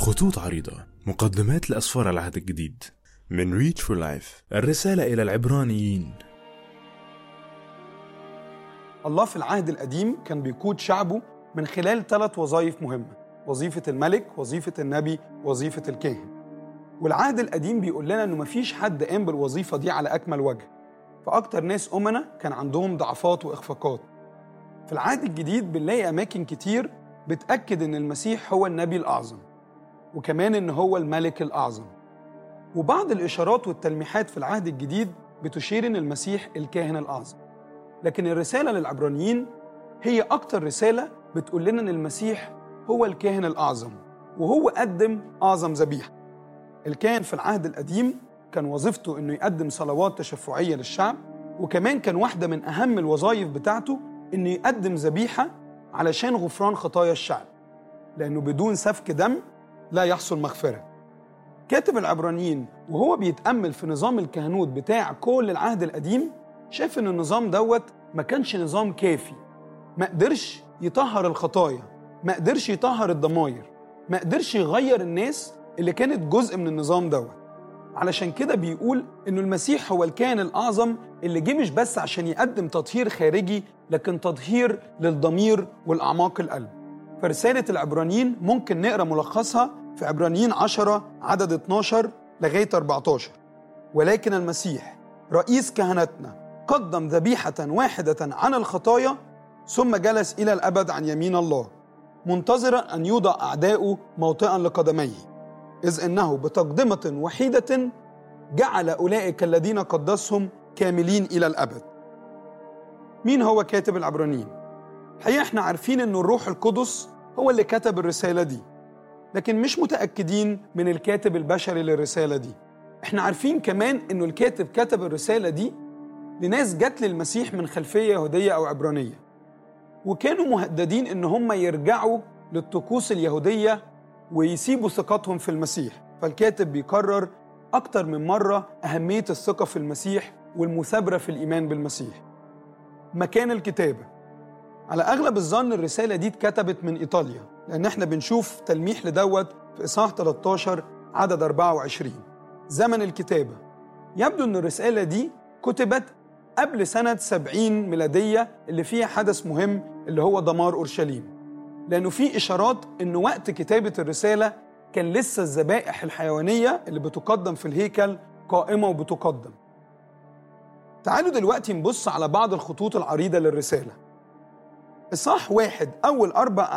خطوط عريضة مقدمات لأسفار العهد الجديد من ريتش فور لايف الرسالة إلى العبرانيين الله في العهد القديم كان بيقود شعبه من خلال ثلاث وظائف مهمة وظيفة الملك وظيفة النبي وظيفة الكاهن والعهد القديم بيقول لنا انه مفيش حد قام بالوظيفة دي على أكمل وجه فأكتر ناس أمنا كان عندهم ضعفات وإخفاقات في العهد الجديد بنلاقي أماكن كتير بتأكد إن المسيح هو النبي الأعظم وكمان إن هو الملك الأعظم وبعض الإشارات والتلميحات في العهد الجديد بتشير إن المسيح الكاهن الأعظم لكن الرسالة للعبرانيين هي أكتر رسالة بتقول لنا إن المسيح هو الكاهن الأعظم وهو قدم أعظم ذبيحة الكاهن في العهد القديم كان وظيفته إنه يقدم صلوات تشفعية للشعب وكمان كان واحدة من أهم الوظائف بتاعته إنه يقدم ذبيحة علشان غفران خطايا الشعب لأنه بدون سفك دم لا يحصل مغفرة كاتب العبرانيين وهو بيتأمل في نظام الكهنوت بتاع كل العهد القديم شاف إن النظام دوت ما كانش نظام كافي ما قدرش يطهر الخطايا ما قدرش يطهر الضماير ما قدرش يغير الناس اللي كانت جزء من النظام دوت علشان كده بيقول إنه المسيح هو الكائن الأعظم اللي جه مش بس عشان يقدم تطهير خارجي لكن تطهير للضمير والأعماق القلب فرسالة العبرانيين ممكن نقرأ ملخصها في عبرانيين 10 عدد 12 لغاية 14 ولكن المسيح رئيس كهنتنا قدم ذبيحة واحدة عن الخطايا ثم جلس إلى الأبد عن يمين الله منتظرا أن يوضع أعداؤه موطئا لقدميه إذ إنه بتقدمة وحيدة جعل أولئك الذين قدسهم كاملين إلى الأبد مين هو كاتب العبرانيين؟ الحقيقة احنا عارفين أن الروح القدس هو اللي كتب الرسالة دي لكن مش متأكدين من الكاتب البشري للرسالة دي احنا عارفين كمان أنه الكاتب كتب الرسالة دي لناس جت للمسيح من خلفية يهودية أو عبرانية وكانوا مهددين أن هم يرجعوا للطقوس اليهودية ويسيبوا ثقتهم في المسيح فالكاتب بيكرر أكتر من مرة أهمية الثقة في المسيح والمثابرة في الإيمان بالمسيح مكان الكتابة على أغلب الظن الرسالة دي اتكتبت من إيطاليا لأن احنا بنشوف تلميح لدوت في إصحاح 13 عدد 24 زمن الكتابة يبدو أن الرسالة دي كتبت قبل سنة 70 ميلادية اللي فيها حدث مهم اللي هو دمار أورشليم لأنه في إشارات أن وقت كتابة الرسالة كان لسه الذبائح الحيوانية اللي بتقدم في الهيكل قائمة وبتقدم تعالوا دلوقتي نبص على بعض الخطوط العريضة للرسالة إصحاح واحد أول أربع